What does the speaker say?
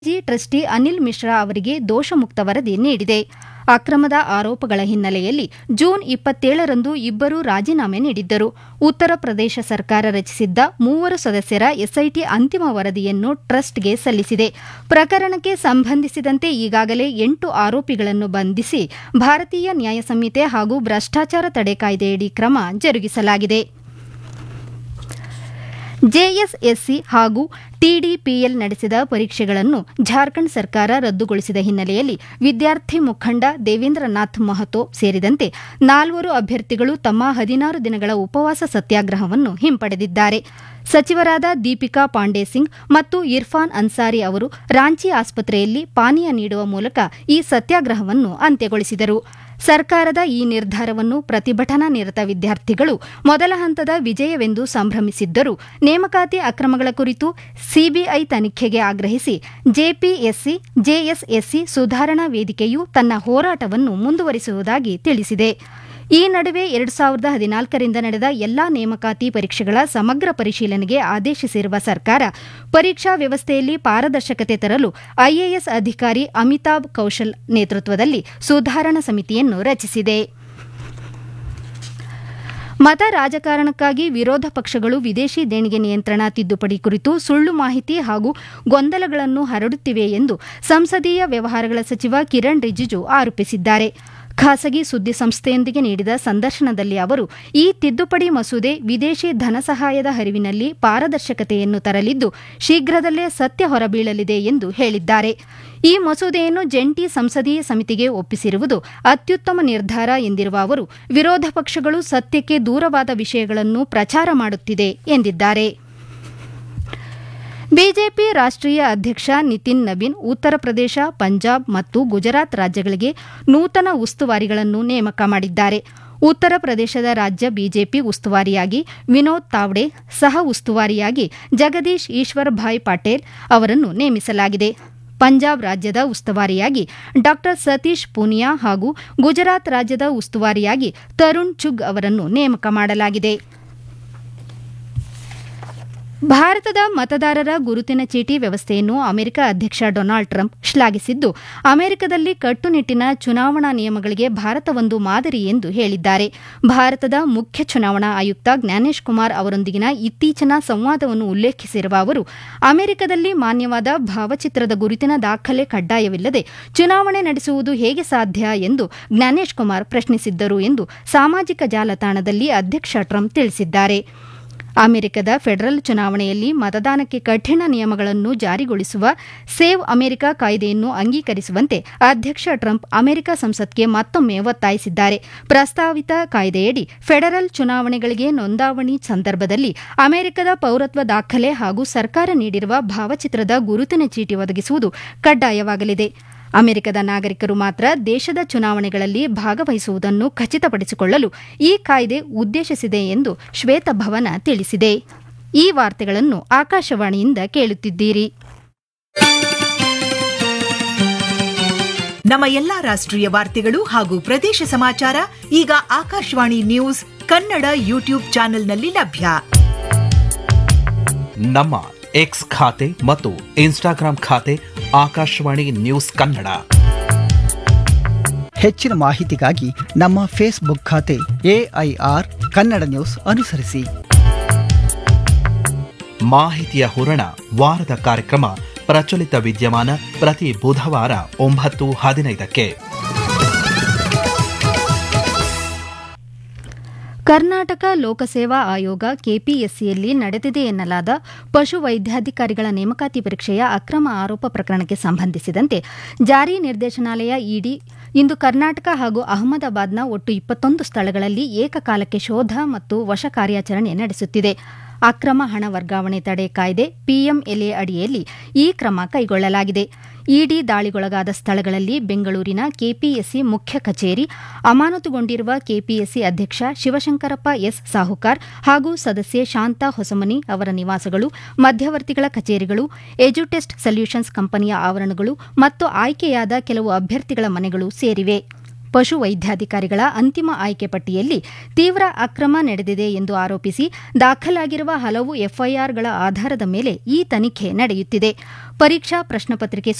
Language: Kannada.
ಜಿ ಟ್ರಸ್ಟಿ ಅನಿಲ್ ಮಿಶ್ರಾ ಅವರಿಗೆ ದೋಷಮುಕ್ತ ವರದಿ ನೀಡಿದೆ ಅಕ್ರಮದ ಆರೋಪಗಳ ಹಿನ್ನೆಲೆಯಲ್ಲಿ ಜೂನ್ ಇಪ್ಪತ್ತೇಳರಂದು ಇಬ್ಬರು ರಾಜೀನಾಮೆ ನೀಡಿದ್ದರು ಉತ್ತರ ಪ್ರದೇಶ ಸರ್ಕಾರ ರಚಿಸಿದ್ದ ಮೂವರು ಸದಸ್ಯರ ಎಸ್ಐಟಿ ಅಂತಿಮ ವರದಿಯನ್ನು ಟ್ರಸ್ಟ್ಗೆ ಸಲ್ಲಿಸಿದೆ ಪ್ರಕರಣಕ್ಕೆ ಸಂಬಂಧಿಸಿದಂತೆ ಈಗಾಗಲೇ ಎಂಟು ಆರೋಪಿಗಳನ್ನು ಬಂಧಿಸಿ ಭಾರತೀಯ ನ್ಯಾಯ ಸಂಹಿತೆ ಹಾಗೂ ಭ್ರಷ್ಟಾಚಾರ ತಡೆ ಕಾಯ್ದೆಯಡಿ ಕ್ರಮ ಜರುಗಿಸಲಾಗಿದೆ ಜೆಎಸ್ಎಸ್ಸಿ ಹಾಗೂ ಟಿಡಿಪಿಎಲ್ ನಡೆಸಿದ ಪರೀಕ್ಷೆಗಳನ್ನು ಜಾರ್ಖಂಡ್ ಸರ್ಕಾರ ರದ್ದುಗೊಳಿಸಿದ ಹಿನ್ನೆಲೆಯಲ್ಲಿ ವಿದ್ಯಾರ್ಥಿ ಮುಖಂಡ ದೇವೇಂದ್ರನಾಥ್ ಮಹತೋ ಸೇರಿದಂತೆ ನಾಲ್ವರು ಅಭ್ಯರ್ಥಿಗಳು ತಮ್ಮ ಹದಿನಾರು ದಿನಗಳ ಉಪವಾಸ ಸತ್ಯಾಗ್ರಹವನ್ನು ಹಿಂಪಡೆದಿದ್ದಾರೆ ಸಚಿವರಾದ ದೀಪಿಕಾ ಪಾಂಡೆ ಸಿಂಗ್ ಮತ್ತು ಇರ್ಫಾನ್ ಅನ್ಸಾರಿ ಅವರು ರಾಂಚಿ ಆಸ್ಪತ್ರೆಯಲ್ಲಿ ಪಾನೀಯ ನೀಡುವ ಮೂಲಕ ಈ ಸತ್ಯಾಗ್ರಹವನ್ನು ಅಂತ್ಯಗೊಳಿಸಿದರು ಸರ್ಕಾರದ ಈ ನಿರ್ಧಾರವನ್ನು ಪ್ರತಿಭಟನಾ ನಿರತ ವಿದ್ಯಾರ್ಥಿಗಳು ಮೊದಲ ಹಂತದ ವಿಜಯವೆಂದು ಸಂಭ್ರಮಿಸಿದ್ದರೂ ನೇಮಕಾತಿ ಅಕ್ರಮಗಳ ಕುರಿತು ಸಿಬಿಐ ತನಿಖೆಗೆ ಆಗ್ರಹಿಸಿ ಜೆಪಿಎಸ್ಸಿ ಜೆಎಸ್ಎಸ್ಸಿ ಸುಧಾರಣಾ ವೇದಿಕೆಯು ತನ್ನ ಹೋರಾಟವನ್ನು ಮುಂದುವರಿಸುವುದಾಗಿ ತಿಳಿಸಿದೆ ಈ ನಡುವೆ ಎರಡು ಸಾವಿರದ ಹದಿನಾಲ್ಕರಿಂದ ನಡೆದ ಎಲ್ಲಾ ನೇಮಕಾತಿ ಪರೀಕ್ಷೆಗಳ ಸಮಗ್ರ ಪರಿಶೀಲನೆಗೆ ಆದೇಶಿಸಿರುವ ಸರ್ಕಾರ ಪರೀಕ್ಷಾ ವ್ಯವಸ್ಥೆಯಲ್ಲಿ ಪಾರದರ್ಶಕತೆ ತರಲು ಐಎಎಸ್ ಅಧಿಕಾರಿ ಅಮಿತಾಬ್ ಕೌಶಲ್ ನೇತೃತ್ವದಲ್ಲಿ ಸುಧಾರಣಾ ಸಮಿತಿಯನ್ನು ರಚಿಸಿದೆ ಮತ ರಾಜಕಾರಣಕ್ಕಾಗಿ ವಿರೋಧ ಪಕ್ಷಗಳು ವಿದೇಶಿ ದೇಣಿಗೆ ನಿಯಂತ್ರಣ ತಿದ್ದುಪಡಿ ಕುರಿತು ಸುಳ್ಳು ಮಾಹಿತಿ ಹಾಗೂ ಗೊಂದಲಗಳನ್ನು ಹರಡುತ್ತಿವೆ ಎಂದು ಸಂಸದೀಯ ವ್ಯವಹಾರಗಳ ಸಚಿವ ಕಿರಣ್ ರಿಜಿಜು ಆರೋಪಿಸಿದ್ದಾರೆ ಖಾಸಗಿ ಸುದ್ದಿ ಸಂಸ್ಥೆಯೊಂದಿಗೆ ನೀಡಿದ ಸಂದರ್ಶನದಲ್ಲಿ ಅವರು ಈ ತಿದ್ದುಪಡಿ ಮಸೂದೆ ವಿದೇಶಿ ಧನಸಹಾಯದ ಹರಿವಿನಲ್ಲಿ ಪಾರದರ್ಶಕತೆಯನ್ನು ತರಲಿದ್ದು ಶೀಘ್ರದಲ್ಲೇ ಸತ್ಯ ಹೊರಬೀಳಲಿದೆ ಎಂದು ಹೇಳಿದ್ದಾರೆ ಈ ಮಸೂದೆಯನ್ನು ಜಂಟಿ ಸಂಸದೀಯ ಸಮಿತಿಗೆ ಒಪ್ಪಿಸಿರುವುದು ಅತ್ಯುತ್ತಮ ನಿರ್ಧಾರ ಎಂದಿರುವ ಅವರು ವಿರೋಧ ಪಕ್ಷಗಳು ಸತ್ಯಕ್ಕೆ ದೂರವಾದ ವಿಷಯಗಳನ್ನು ಪ್ರಚಾರ ಮಾಡುತ್ತಿದೆ ಎಂದಿದ್ದಾರೆ ಬಿಜೆಪಿ ರಾಷ್ಟ್ರೀಯ ಅಧ್ಯಕ್ಷ ನಿತಿನ್ ನಬೀನ್ ಉತ್ತರ ಪ್ರದೇಶ ಪಂಜಾಬ್ ಮತ್ತು ಗುಜರಾತ್ ರಾಜ್ಯಗಳಿಗೆ ನೂತನ ಉಸ್ತುವಾರಿಗಳನ್ನು ನೇಮಕ ಮಾಡಿದ್ದಾರೆ ಉತ್ತರ ಪ್ರದೇಶದ ರಾಜ್ಯ ಬಿಜೆಪಿ ಉಸ್ತುವಾರಿಯಾಗಿ ವಿನೋದ್ ತಾವ್ಡೆ ಸಹ ಉಸ್ತುವಾರಿಯಾಗಿ ಜಗದೀಶ್ ಈಶ್ವರ್ ಭಾಯ್ ಪಾಟೇಲ್ ಅವರನ್ನು ನೇಮಿಸಲಾಗಿದೆ ಪಂಜಾಬ್ ರಾಜ್ಯದ ಉಸ್ತುವಾರಿಯಾಗಿ ಡಾ ಸತೀಶ್ ಪೂನಿಯಾ ಹಾಗೂ ಗುಜರಾತ್ ರಾಜ್ಯದ ಉಸ್ತುವಾರಿಯಾಗಿ ತರುಣ್ ಚುಗ್ ಅವರನ್ನು ನೇಮಕ ಮಾಡಲಾಗಿದೆ ಭಾರತದ ಮತದಾರರ ಗುರುತಿನ ಚೀಟಿ ವ್ಯವಸ್ಥೆಯನ್ನು ಅಮೆರಿಕ ಅಧ್ಯಕ್ಷ ಡೊನಾಲ್ಡ್ ಟ್ರಂಪ್ ಶ್ಲಾಘಿಸಿದ್ದು ಅಮೆರಿಕದಲ್ಲಿ ಕಟ್ಟುನಿಟ್ಟಿನ ಚುನಾವಣಾ ನಿಯಮಗಳಿಗೆ ಭಾರತವೊಂದು ಮಾದರಿ ಎಂದು ಹೇಳಿದ್ದಾರೆ ಭಾರತದ ಮುಖ್ಯ ಚುನಾವಣಾ ಆಯುಕ್ತ ಜ್ಞಾನೇಶ್ ಕುಮಾರ್ ಅವರೊಂದಿಗಿನ ಇತ್ತೀಚಿನ ಸಂವಾದವನ್ನು ಉಲ್ಲೇಖಿಸಿರುವ ಅವರು ಅಮೆರಿಕದಲ್ಲಿ ಮಾನ್ಯವಾದ ಭಾವಚಿತ್ರದ ಗುರುತಿನ ದಾಖಲೆ ಕಡ್ಡಾಯವಿಲ್ಲದೆ ಚುನಾವಣೆ ನಡೆಸುವುದು ಹೇಗೆ ಸಾಧ್ಯ ಎಂದು ಜ್ಞಾನೇಶ್ ಕುಮಾರ್ ಪ್ರಶ್ನಿಸಿದ್ದರು ಎಂದು ಸಾಮಾಜಿಕ ಜಾಲತಾಣದಲ್ಲಿ ಅಧ್ಯಕ್ಷ ಟ್ರಂಪ್ ತಿಳಿಸಿದ್ದಾರೆ ಅಮೆರಿಕದ ಫೆಡರಲ್ ಚುನಾವಣೆಯಲ್ಲಿ ಮತದಾನಕ್ಕೆ ಕಠಿಣ ನಿಯಮಗಳನ್ನು ಜಾರಿಗೊಳಿಸುವ ಸೇವ್ ಅಮೆರಿಕ ಕಾಯ್ದೆಯನ್ನು ಅಂಗೀಕರಿಸುವಂತೆ ಅಧ್ಯಕ್ಷ ಟ್ರಂಪ್ ಅಮೆರಿಕ ಸಂಸತ್ಗೆ ಮತ್ತೊಮ್ಮೆ ಒತ್ತಾಯಿಸಿದ್ದಾರೆ ಪ್ರಸ್ತಾವಿತ ಕಾಯ್ದೆಯಡಿ ಫೆಡರಲ್ ಚುನಾವಣೆಗಳಿಗೆ ನೋಂದಾವಣಿ ಸಂದರ್ಭದಲ್ಲಿ ಅಮೆರಿಕದ ಪೌರತ್ವ ದಾಖಲೆ ಹಾಗೂ ಸರ್ಕಾರ ನೀಡಿರುವ ಭಾವಚಿತ್ರದ ಗುರುತಿನ ಚೀಟಿ ಒದಗಿಸುವುದು ಕಡ್ಡಾಯವಾಗಲಿದೆ ಅಮೆರಿಕದ ನಾಗರಿಕರು ಮಾತ್ರ ದೇಶದ ಚುನಾವಣೆಗಳಲ್ಲಿ ಭಾಗವಹಿಸುವುದನ್ನು ಖಚಿತಪಡಿಸಿಕೊಳ್ಳಲು ಈ ಕಾಯ್ದೆ ಉದ್ದೇಶಿಸಿದೆ ಎಂದು ಶ್ವೇತಭವನ ತಿಳಿಸಿದೆ ಈ ವಾರ್ತೆಗಳನ್ನು ಆಕಾಶವಾಣಿಯಿಂದ ಕೇಳುತ್ತಿದ್ದೀರಿ ನಮ್ಮ ಎಲ್ಲಾ ರಾಷ್ಟ್ರೀಯ ವಾರ್ತೆಗಳು ಹಾಗೂ ಪ್ರದೇಶ ಸಮಾಚಾರ ಈಗ ಆಕಾಶವಾಣಿ ನ್ಯೂಸ್ ಕನ್ನಡ ಯೂಟ್ಯೂಬ್ ಚಾನೆಲ್ನಲ್ಲಿ ಲಭ್ಯ ನಮ್ಮ ಎಕ್ಸ್ ಖಾತೆ ಮತ್ತು ಇನ್ಸ್ಟಾಗ್ರಾಂ ಖಾತೆ ಆಕಾಶವಾಣಿ ನ್ಯೂಸ್ ಕನ್ನಡ ಹೆಚ್ಚಿನ ಮಾಹಿತಿಗಾಗಿ ನಮ್ಮ ಫೇಸ್ಬುಕ್ ಖಾತೆ ಎಐಆರ್ ಕನ್ನಡ ನ್ಯೂಸ್ ಅನುಸರಿಸಿ ಮಾಹಿತಿಯ ಹೂರಣ ವಾರದ ಕಾರ್ಯಕ್ರಮ ಪ್ರಚಲಿತ ವಿದ್ಯಮಾನ ಪ್ರತಿ ಬುಧವಾರ ಒಂಬತ್ತು ಹದಿನೈದಕ್ಕೆ ಕರ್ನಾಟಕ ಲೋಕಸೇವಾ ಆಯೋಗ ಕೆಪಿಎಸ್ಸಿಯಲ್ಲಿ ನಡೆದಿದೆ ಎನ್ನಲಾದ ಪಶು ವೈದ್ಯಾಧಿಕಾರಿಗಳ ನೇಮಕಾತಿ ಪರೀಕ್ಷೆಯ ಅಕ್ರಮ ಆರೋಪ ಪ್ರಕರಣಕ್ಕೆ ಸಂಬಂಧಿಸಿದಂತೆ ಜಾರಿ ನಿರ್ದೇಶನಾಲಯ ಇಡಿ ಇಂದು ಕರ್ನಾಟಕ ಹಾಗೂ ಅಹಮದಾಬಾದ್ನ ಒಟ್ಟು ಇಪ್ಪತ್ತೊಂದು ಸ್ಥಳಗಳಲ್ಲಿ ಏಕಕಾಲಕ್ಕೆ ಶೋಧ ಮತ್ತು ವಶ ಕಾರ್ಯಾಚರಣೆ ನಡೆಸುತ್ತಿದೆ ಅಕ್ರಮ ಹಣ ವರ್ಗಾವಣೆ ತಡೆ ಕಾಯ್ದೆ ಪಿಎಂಎಲ್ಎ ಅಡಿಯಲ್ಲಿ ಈ ಕ್ರಮ ಕೈಗೊಳ್ಳಲಾಗಿದೆ ಇಡಿ ದಾಳಿಗೊಳಗಾದ ಸ್ಥಳಗಳಲ್ಲಿ ಬೆಂಗಳೂರಿನ ಕೆಪಿಎಸ್ಸಿ ಮುಖ್ಯ ಕಚೇರಿ ಅಮಾನತುಗೊಂಡಿರುವ ಕೆಪಿಎಸ್ಸಿ ಅಧ್ಯಕ್ಷ ಶಿವಶಂಕರಪ್ಪ ಎಸ್ ಸಾಹುಕಾರ್ ಹಾಗೂ ಸದಸ್ಯೆ ಶಾಂತಾ ಹೊಸಮನಿ ಅವರ ನಿವಾಸಗಳು ಮಧ್ಯವರ್ತಿಗಳ ಕಚೇರಿಗಳು ಎಜುಟೆಸ್ಟ್ ಸೊಲ್ಯೂಷನ್ಸ್ ಕಂಪನಿಯ ಆವರಣಗಳು ಮತ್ತು ಆಯ್ಕೆಯಾದ ಕೆಲವು ಅಭ್ಯರ್ಥಿಗಳ ಮನೆಗಳು ಸೇರಿವೆ ಪಶು ವೈದ್ಯಾಧಿಕಾರಿಗಳ ಅಂತಿಮ ಆಯ್ಕೆ ಪಟ್ಟಿಯಲ್ಲಿ ತೀವ್ರ ಅಕ್ರಮ ನಡೆದಿದೆ ಎಂದು ಆರೋಪಿಸಿ ದಾಖಲಾಗಿರುವ ಹಲವು ಎಫ್ಐಆರ್ಗಳ ಆಧಾರದ ಮೇಲೆ ಈ ತನಿಖೆ ನಡೆಯುತ್ತಿದೆ ಪರೀಕ್ಷಾ ಪ್ರಶ್ನಪತ್ರಿಕೆ